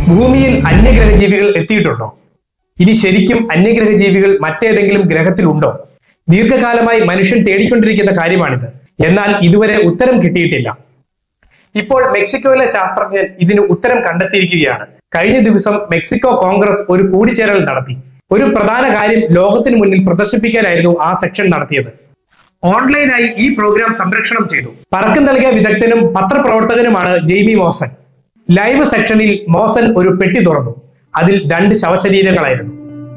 ഭൂമിയിൽ അന്യഗ്രഹ ജീവികൾ എത്തിയിട്ടുണ്ടോ ഇനി ശരിക്കും അന്യഗ്രഹ ജീവികൾ മറ്റേതെങ്കിലും ഗ്രഹത്തിലുണ്ടോ ദീർഘകാലമായി മനുഷ്യൻ തേടിക്കൊണ്ടിരിക്കുന്ന കാര്യമാണിത് എന്നാൽ ഇതുവരെ ഉത്തരം കിട്ടിയിട്ടില്ല ഇപ്പോൾ മെക്സിക്കോയിലെ ശാസ്ത്രജ്ഞൻ ഇതിന് ഉത്തരം കണ്ടെത്തിയിരിക്കുകയാണ് കഴിഞ്ഞ ദിവസം മെക്സിക്കോ കോൺഗ്രസ് ഒരു കൂടിച്ചേരൽ നടത്തി ഒരു പ്രധാന കാര്യം ലോകത്തിന് മുന്നിൽ പ്രദർശിപ്പിക്കാനായിരുന്നു ആ സെക്ഷൻ നടത്തിയത് ഓൺലൈനായി ഈ പ്രോഗ്രാം സംരക്ഷണം ചെയ്തു പറക്കം നൽകിയ വിദഗ്ധനും പത്രപ്രവർത്തകനുമാണ് ജെയ്മി മോസൻ ലൈവ് സെക്ഷനിൽ മോസൻ ഒരു പെട്ടി തുറന്നു അതിൽ രണ്ട് ശവശരീരങ്ങളായിരുന്നു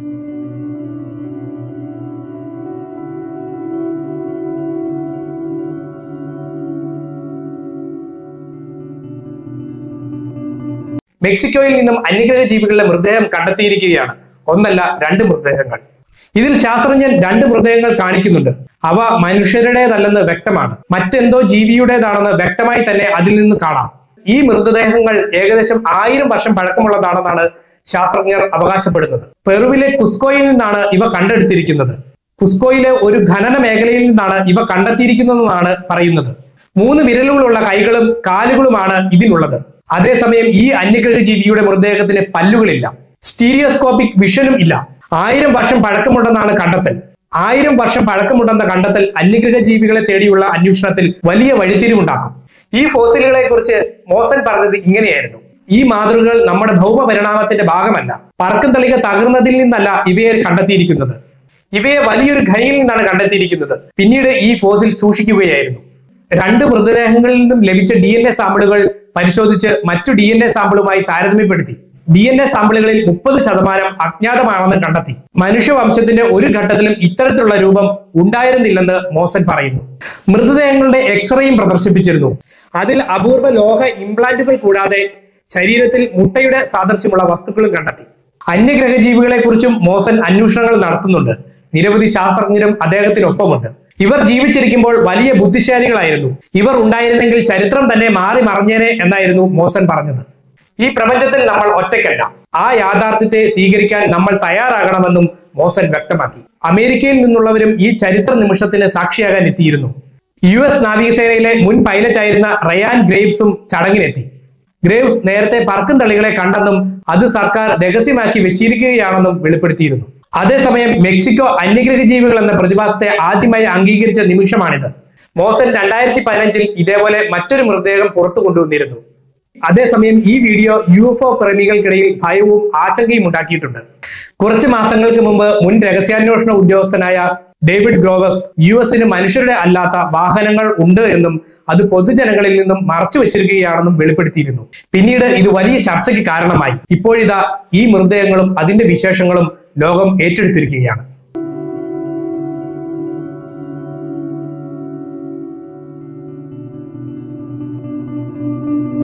മെക്സിക്കോയിൽ നിന്നും അന്യഗ്രഹ ജീവികളുടെ മൃതദേഹം കണ്ടെത്തിയിരിക്കുകയാണ് ഒന്നല്ല രണ്ട് മൃതദേഹങ്ങൾ ഇതിൽ ശാസ്ത്രജ്ഞൻ രണ്ട് മൃതദേഹങ്ങൾ കാണിക്കുന്നുണ്ട് അവ മനുഷ്യരുടേതല്ലെന്ന് വ്യക്തമാണ് മറ്റെന്തോ ജീവിയുടേതാണെന്ന് വ്യക്തമായി തന്നെ അതിൽ നിന്ന് കാണാം ഈ മൃതദേഹങ്ങൾ ഏകദേശം ആയിരം വർഷം പഴക്കമുള്ളതാണെന്നാണ് ശാസ്ത്രജ്ഞർ അവകാശപ്പെടുന്നത് പെറുവിലെ കുസ്കോയിൽ നിന്നാണ് ഇവ കണ്ടെടുത്തിരിക്കുന്നത് കുസ്കോയിലെ ഒരു ഖനന മേഖലയിൽ നിന്നാണ് ഇവ കണ്ടെത്തിയിരിക്കുന്നതെന്നാണ് പറയുന്നത് മൂന്ന് വിരലുകളുള്ള കൈകളും കാലുകളുമാണ് ഇതിനുള്ളത് അതേസമയം ഈ അന്യഗ്രഹ ജീവിയുടെ മൃതദേഹത്തിന് പല്ലുകളില്ല സ്റ്റീരിയോസ്കോപ്പിക് വിഷനും ഇല്ല ആയിരം വർഷം പഴക്കമുണ്ടെന്നാണ് കണ്ടെത്തൽ ആയിരം വർഷം പഴക്കമുണ്ടെന്ന കണ്ടെത്തൽ അന്യഗ്രഹ ജീവികളെ തേടിയുള്ള അന്വേഷണത്തിൽ വലിയ വഴിത്തിരിവുണ്ടാക്കും ഈ ഫോസിലുകളെ കുറിച്ച് മോസൻ പറഞ്ഞത് ഇങ്ങനെയായിരുന്നു ഈ മാതൃകകൾ നമ്മുടെ ഭൗമ പരിണാമത്തിന്റെ ഭാഗമല്ല പറക്കം തളിക തകർന്നതിൽ നിന്നല്ല ഇവയെ കണ്ടെത്തിയിരിക്കുന്നത് ഇവയെ വലിയൊരു ഖനിയിൽ നിന്നാണ് കണ്ടെത്തിയിരിക്കുന്നത് പിന്നീട് ഈ ഫോസിൽ സൂക്ഷിക്കുകയായിരുന്നു രണ്ട് മൃതദേഹങ്ങളിൽ നിന്നും ലഭിച്ച ഡി എൻ എ സാമ്പിളുകൾ പരിശോധിച്ച് മറ്റു ഡി എൻ എ സാമ്പിളുമായി താരതമ്യപ്പെടുത്തി ഡി എൻ എ സാമ്പിളുകളിൽ മുപ്പത് ശതമാനം അജ്ഞാതമാണെന്ന് കണ്ടെത്തി മനുഷ്യവംശത്തിന്റെ ഒരു ഘട്ടത്തിലും ഇത്തരത്തിലുള്ള രൂപം ഉണ്ടായിരുന്നില്ലെന്ന് മോസൻ പറയുന്നു മൃതദേഹങ്ങളുടെ എക്സ്റേയും പ്രദർശിപ്പിച്ചിരുന്നു അതിൽ അപൂർവ ലോഹ ഇംപ്ലാന്റുകൾ കൂടാതെ ശരീരത്തിൽ മുട്ടയുടെ സാദൃശ്യമുള്ള വസ്തുക്കളും കണ്ടെത്തി അന്യഗ്രഹ ജീവികളെ കുറിച്ചും മോസൻ അന്വേഷണങ്ങൾ നടത്തുന്നുണ്ട് നിരവധി ശാസ്ത്രജ്ഞരും അദ്ദേഹത്തിനൊപ്പമുണ്ട് ഇവർ ജീവിച്ചിരിക്കുമ്പോൾ വലിയ ബുദ്ധിശാലികളായിരുന്നു ഇവർ ഉണ്ടായിരുന്നെങ്കിൽ ചരിത്രം തന്നെ മാറി മറിഞ്ഞേനെ എന്നായിരുന്നു മോസൻ പറഞ്ഞത് ഈ പ്രപഞ്ചത്തിൽ നമ്മൾ ഒറ്റയ്ക്കല്ല ആ യാഥാർത്ഥ്യത്തെ സ്വീകരിക്കാൻ നമ്മൾ തയ്യാറാകണമെന്നും മോസൻ വ്യക്തമാക്കി അമേരിക്കയിൽ നിന്നുള്ളവരും ഈ ചരിത്ര നിമിഷത്തിന് സാക്ഷിയാകാൻ എത്തിയിരുന്നു യു എസ് നാവികസേനയിലെ മുൻ പൈലറ്റ് ആയിരുന്ന റയാൻ ഗ്രേവ്സും ചടങ്ങിനെത്തി ഗ്രേവ്സ് നേരത്തെ പറക്കും തളികളെ കണ്ടെന്നും അത് സർക്കാർ രഹസ്യമാക്കി വെച്ചിരിക്കുകയാണെന്നും വെളിപ്പെടുത്തിയിരുന്നു അതേസമയം മെക്സിക്കോ അന്യഗ്രഹ ജീവികൾ എന്ന പ്രതിഭാസത്തെ ആദ്യമായി അംഗീകരിച്ച നിമിഷമാണിത് മോസൻ രണ്ടായിരത്തി പതിനഞ്ചിൽ ഇതേപോലെ മറ്റൊരു മൃതദേഹം പുറത്തു കൊണ്ടുവന്നിരുന്നു അതേസമയം ഈ വീഡിയോ യു എഫ് ഒ പ്രേമികൾക്കിടയിൽ ഭയവും ആശങ്കയും ഉണ്ടാക്കിയിട്ടുണ്ട് കുറച്ച് മാസങ്ങൾക്ക് മുമ്പ് മുൻ രഹസ്യാന്വേഷണ ഉദ്യോഗസ്ഥനായ ഡേവിഡ് ഗ്രോവസ് യു എസിന് മനുഷ്യരുടെ അല്ലാത്ത വാഹനങ്ങൾ ഉണ്ട് എന്നും അത് പൊതുജനങ്ങളിൽ നിന്നും മറച്ചു വെച്ചിരിക്കുകയാണെന്നും വെളിപ്പെടുത്തിയിരുന്നു പിന്നീട് ഇത് വലിയ ചർച്ചയ്ക്ക് കാരണമായി ഇപ്പോഴിതാ ഈ മൃതദേഹങ്ങളും അതിന്റെ വിശേഷങ്ങളും ലോകം ഏറ്റെടുത്തിരിക്കുകയാണ്